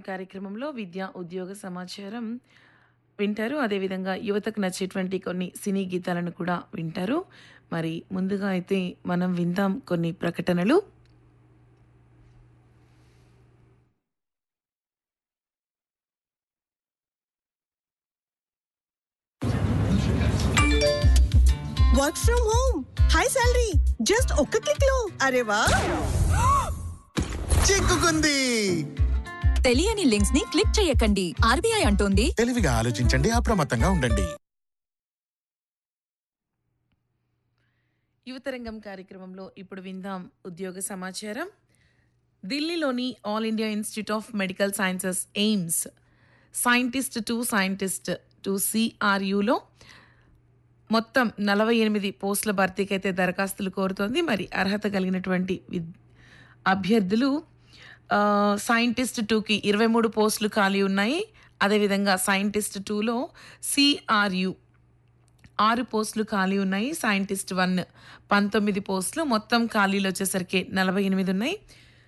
కార్యక్రమంలో విద్య, ఉద్యోగ సమాచారం వింటారు. అదేవిధంగా యువతకు నచ్చేటువంటి కొన్ని సినీ గీతాలను కూడా వింటారు. మరి ముందుగా అయితే మనం విందాం కొన్ని ప్రకటనలు. Work from home high salary just ఒక్క క్లిక్ లో అరే వా చిక్కుకుంది తెలియని లింక్స్ ని క్లిక్ చేయకండి ఆర్బీఐ అంటోంది తెలివిగా ఆలోచించండి అప్రమత్తంగా ఉండండి యువతరంగం కార్యక్రమంలో ఇప్పుడు విందాం ఉద్యోగ సమాచారం ఢిల్లీలోని All India institute of medical sciences AIIMS scientist two scientist two సిఆర్యులో మొత్తం నలభై ఎనిమిది పోస్టుల భర్తీకి అయితే దరఖాస్తులు కోరుతోంది మరి అర్హత కలిగినటువంటి విద్ అభ్యర్థులు ఆ, సైంటిస్ట్ టూకి ఇరవై మూడు పోస్టులు ఖాళీ ఉన్నాయి అదేవిధంగా సైంటిస్ట్ టూలో సిఆర్యు ఆరు పోస్టులు ఖాళీ ఉన్నాయి సైంటిస్ట్ వన్ పంతొమ్మిది పోస్టులు మొత్తం ఖాళీలు వచ్చేసరికి నలభై ఎనిమిది ఉన్నాయి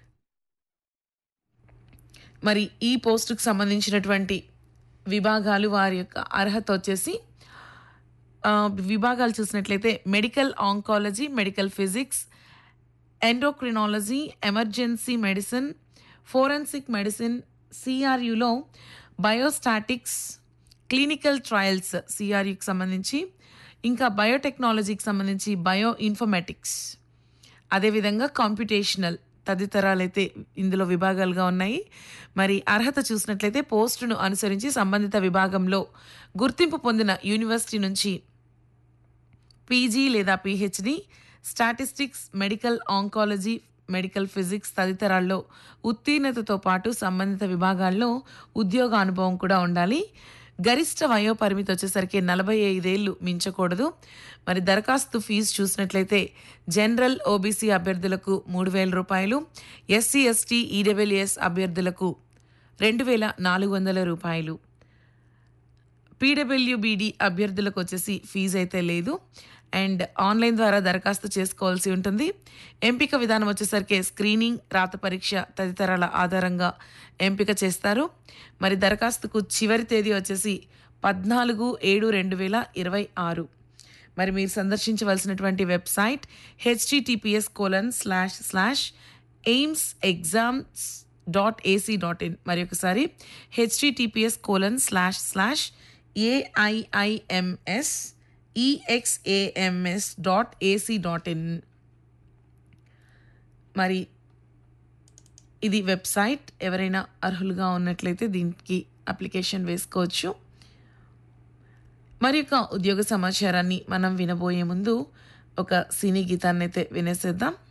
మరి ఈ పోస్టుకు సంబంధించినటువంటి విభాగాలు వారి యొక్క అర్హత వచ్చేసి ఆ, విభాగాలు చూసినట్లయితే medical oncology medical physics endocrinology emergency medicine forensic medicine సిఆర్యులో బయోస్టాటిక్స్ క్లినికల్ ట్రయల్స్ సిఆర్యుకి సంబంధించి ఇంకా బయోటెక్నాలజీకి సంబంధించి బయో ఇన్ఫర్మేటిక్స్ అదేవిధంగా కాంప్యుటేషనల్ తదితరాలైతే ఇందులో విభాగాలుగా ఉన్నాయి మరి అర్హత చూసినట్లయితే పోస్టును అనుసరించి సంబంధిత విభాగంలో గుర్తింపు పొందిన యూనివర్సిటీ నుంచి పీజీ లేదా PhD statistics medical oncology medical physics తదితరాల్లో ఉత్తీర్ణతతో పాటు సంబంధిత విభాగాల్లో ఉద్యోగ అనుభవం కూడా ఉండాలి గరిష్ట వయో పరిమితి వచ్చేసరికి నలభై ఐదేళ్లు మించకూడదు మరి దరఖాస్తు ఫీజు చూసినట్లయితే జనరల్ ఓబీసీ అభ్యర్థులకు మూడు వేల రూపాయలు ఎస్సీ ఎస్టీ ఈడబ్ల్యూఎస్ అభ్యర్థులకు రెండు వేల నాలుగు వందల రూపాయలు పీడబ్ల్యూబీడి అభ్యర్థులకు వచ్చేసి ఫీజు అయితే లేదు అండ్ ఆన్లైన్ ద్వారా దరఖాస్తు చేసుకోవాల్సి ఉంటుంది ఎంపిక విధానం వచ్చేసరికి స్క్రీనింగ్ రాత పరీక్ష తదితరాల ఆధారంగా ఎంపిక చేస్తారు మరి దరఖాస్తుకు చివరి తేదీ వచ్చేసి పద్నాలుగు ఏడు రెండు వేల ఇరవై ఆరు మరి మీరు సందర్శించవలసినటువంటి website HTTPS colon slash slash AIIMS exams dot AC dot in మరి ఒకసారి HTTPS colon slash slash AIIMS EXAMS dot AC dot in మరి ఇది వెబ్సైట్ ఎవరైనా అర్హులుగా ఉన్నట్లయితే దీనికి అప్లికేషన్ వేసుకోవచ్చు మరి యొక్క ఉద్యోగ సమాచారాన్ని మనం వినబోయే ముందు ఒక సినీ గీతాన్ని అయితే వినేసేద్దాం